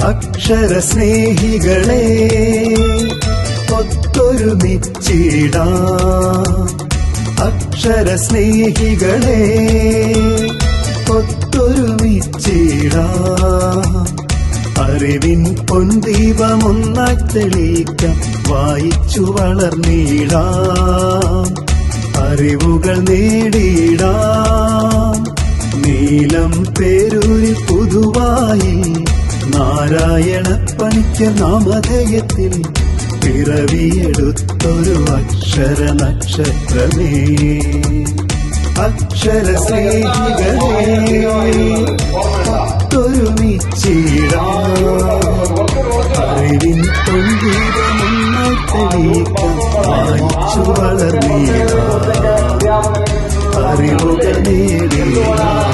അക്ഷര സ്നേഹികളെ ഒത്തൊരുമിച്ചിടാം അക്ഷര സ്നേഹികളെ ഒത്തൊരുമിച്ചിടാം അറിവിൻ പൊൻദീപമൊന്നായി തെളിയിക്കാം വായിച്ചു വളർന്നിടാം അറിവുകൾ നേടിയിടാം നീലം പേരൂരിൽ പുതുവായി നാരായണ പണിക്ക് നാമധേയത്തിൽ പിറവിയെടുത്തൊരു അക്ഷര നക്ഷത്രമേ അക്ഷര സ്നേഹികളെ ഒത്തൊരുമിച്ചിടാം അറിവിൻ പൊൻദീപമൊന്നായി തെളിയിക്കാം വായിച്ചു വളർന്നിടാം അറിവുകൾ നേടിയിടാം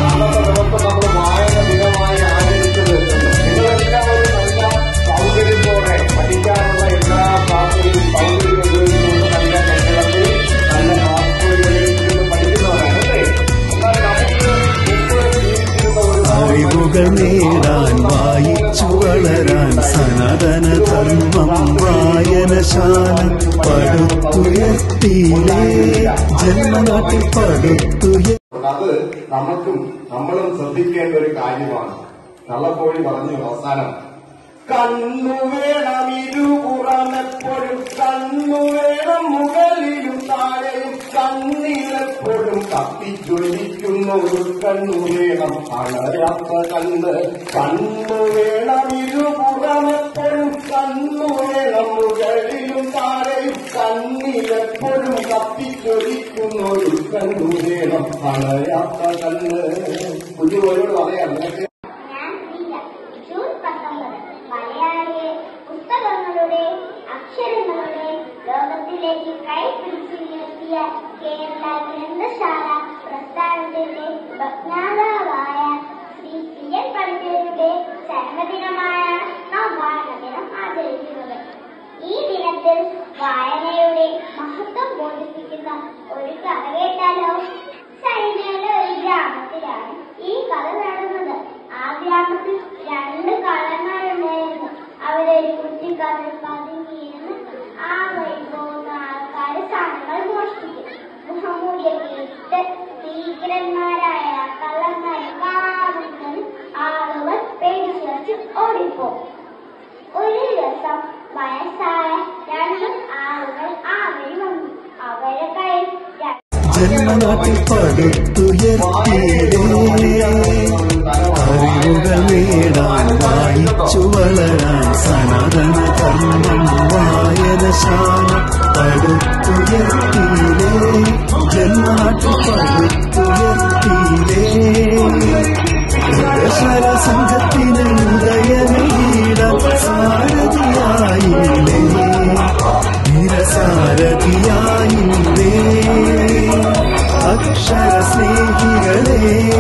അറിവുകൾ നേടാൻ വായിച്ചു വളരാൻ സനാതന ധർമ്മം വായനശാല പടുത്തുയർത്തിയിലേ ജന്മനാട്ടിൽ പടുത്തുയർ അത് നമുക്കും നമ്മളും ശ്രദ്ധിക്കേണ്ട ഒരു കാര്യമാണ് കള്ളക്കോഴി പറഞ്ഞു അവസാനം കണ്ണു വേണം ഇരുപുറമെപ്പോഴും കണ്ണു വേണം മുകളിലും താഴെയും കണ്ണിലെപ്പോഴും കത്തിജ്വലിക്കുന്ന ഒരു കണ്ണു വേണം അണയാത്ത കണ്ണ് കണ്ണു വേണം ഇരുപുറമെപ്പോഴും കണ്ണു വേണം മുകളിലും താഴെയും കണ്ണിലെപ്പോഴും കത്തിജ്വലിക്കുന്ന ഒരു കണ്ണു വേണം അണയാത്ത കണ്ണ് കുഞ്ഞുമോനോട് പറയാം നിനക്ക് ഞാൻ പ്രിയ ജൂൺ പത്തൊമ്പത് മലയാളിയെ പുസ്തകങ്ങളുടെ അക്ഷരങ്ങളുടെ ലോകത്തിലേക്ക് കൈപിടിച്ചുയർത്തിയ കേരള ഗ്രന്ഥശാല പ്രസ്ഥാനത്തിന്റെ ഉപജ്ഞാതാവായ ശ്രീ പി എൻ പണിക്കരുടെ ജന്മദിനമായാണ് നാം വായനദിനം ആചരിക്കുന്നത് ഈ ദിനത്തിൽ വായനയുടെ മഹത്വം ബോധിപ്പിക്കുന്ന ഒരു കഥ കേട്ടാലോ ചൈനയിലെ ഒരു ഗ്രാമത്തിലാണ് ഈ കഥ നടന്നത് ആ ഗ്രാമത്തിൽ രണ്ട് കള്ളന്മാരുണ്ടായിരുന്നു അവരൊരു കുറ്റിക്കാതിൽ പതുങ്ങിയിരുന്ന് ആ വഴി പോകുന്ന ആൾക്കാർ സാധനങ്ങൾ മോഷ്ടിക്കും മുഖംമൂടിയൊക്കെ ഇട്ട് ഭീകരന്മാരായ കള്ളന്മാരെ കാണുന്നത് ആളുകൾ പേടിച്ചു ഓടിപ്പോകും ഒരു ദിവസം വയസ്സായ രണ്ട് ആളുകൾ ആ വഴി വന്നു അവരെ കയ്യിൽ ര- ജന്മനാട്ടിൽ പടുത്തുയർത്തിയിലേ അറിവുകൾ നേടാൻ വായിച്ചു വളരാൻ സനാതന ധർമ്മം വായനശാല പടുത്തുയർത്തിയിലേ ജന്മനാട്ടിൽ പടുത്തുയർത്തിയിലേ ഗ്രന്ഥശാല സംഘത്തിന് ഉദയമീടാൻ സാരഥിയായില്ലേ നിരസാരഥിയായില്ലേ അക്ഷര സ്നേഹികളെ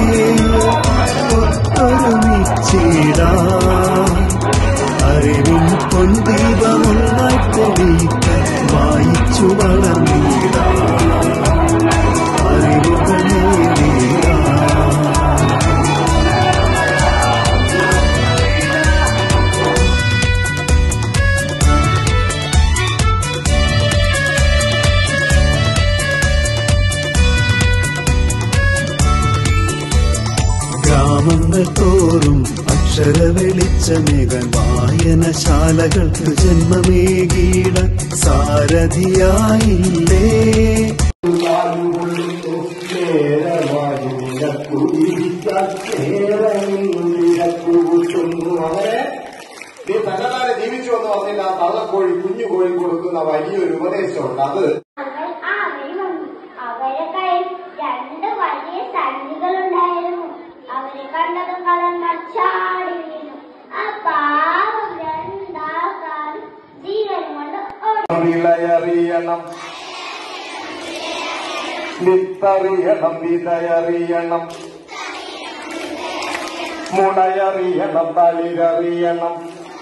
ഒത്തൊരുമിച്ചിടാം അറിവിൻ പൊൻദീപമുള്ളായി തെളിയിക്കാൻ വായിച്ചു വളർന്നിടാം അറിവുകൾ നേടിയിടാം ഗ്രാമങ്ങൾ തോറും അക്ഷര വെളിച്ചമേകാൻ വായനശാലകൾക്ക് ജന്മമേകീട സാരഥിയായില്ലേ നീ തന്നെത്താനെ ജീവിച്ചു എന്ന് പറഞ്ഞിട്ട് ആ തള്ളക്കോഴി കുഞ്ഞു കോഴി കൊടുക്കുന്ന വലിയൊരു ഉപദേശമുണ്ട് അത് ആളുകൾ ആ വഴി വന്നു അവരെ കയ്യിൽ രണ്ട് വലിയ സഞ്ചികളുണ്ടായിരുന്നു അവരെ കണ്ടതും കള്ളന്മാർ ചാടി വീണു ആ പാവം രണ്ടാൾക്കാരും ജീവൻ കൊണ്ട് ഓടി വിളയറിയണം വിത്തറിയണം വിതയറിയണം മുളയറിയണം തളിരറിയണം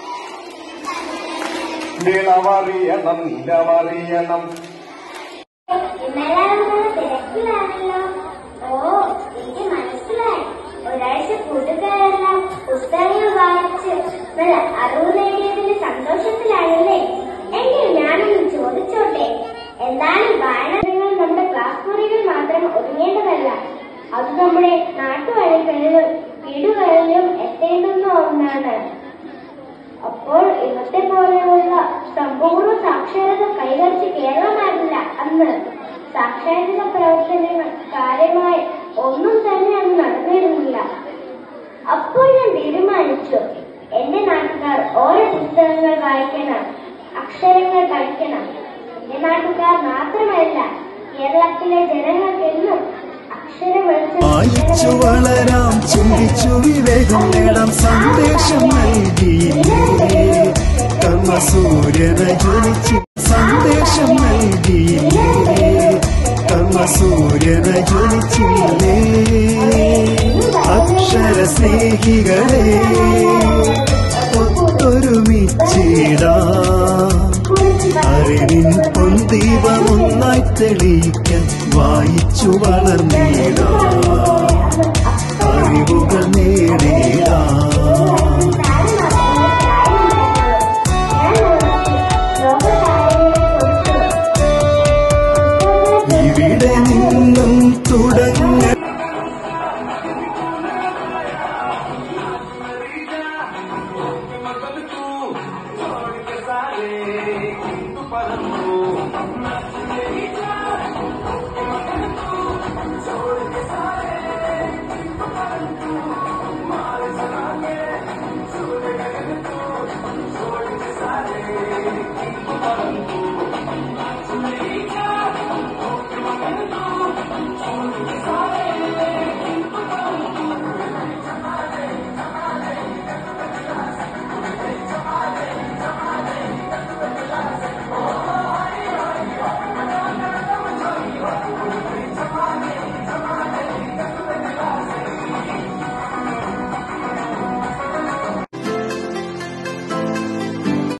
വിളവറിയണം നിലവറിയണം ഇന്നെല്ലാവരും നല്ല തിരക്കിലാണല്ലോ ഓ എനിക്ക് മനസ്സിലായി ഒരാഴ്ച കൂട്ടുകാരെല്ലാം പുസ്തകങ്ങൾ വായിച്ച് നല്ല അറിവ് നേടിയതിന്റെ സന്തോഷത്തിലാണല്ലേ എങ്കിൽ ഞാനൊന്ന് ചോദിച്ചോട്ടെ എന്തായാലും വായനകൾ നമ്മുടെ ക്ലാസ് മുറികൾ മാത്രം ഒതുങ്ങേണ്ടതല്ല അത് നമ്മുടെ നാട്ടുവഴികളിലും വീടുകളിലും എത്തേണ്ടുന്ന ഒന്നാണ് അപ്പോൾ ഇന്നത്തെ പോലെയുള്ള സമ്പൂർണ്ണ സാക്ഷരത കൈവരിച്ച കേരളമായിരുന്നില്ല അന്ന് സാക്ഷരത പ്രവർത്തനങ്ങൾ കാര്യമായി ഒന്നും തന്നെ അന്ന് നടന്നിരുന്നില്ല അപ്പോൾ ഞാൻ തീരുമാനിച്ചു എന്റെ നാട്ടുകാർ ഓരോ പുസ്തകങ്ങൾ വായിക്കണം അക്ഷരങ്ങൾ പഠിക്കണം എന്റെ നാട്ടുകാർ മാത്രമല്ല കേരളത്തിലെ ജനങ്ങൾക്കെന്നും അക്ഷരം വായിച്ചു വളരാം ചിന്തിച്ചു വിവേകം നേടാം സന്ദേശം നൽകിയില്ലേ കർമ്മസൂര്യന ജ്വലിച്ച് സന്ദേശം നൽകിയില്ലേ കർമ്മസൂര്യന ജ്വലിച്ചില്ലേ അക്ഷര സ്നേഹികളെ ഒത്തൊരുമിച്ചിടാം അറിവിൻ പൊന്തീപമൊന്നായി തെളിയിക്കാൻ വായിച്ചു വളർന്നിടാം അറിവുകൾ നേടിടാം ഇവിടെ നിന്നും തുടങ്ങ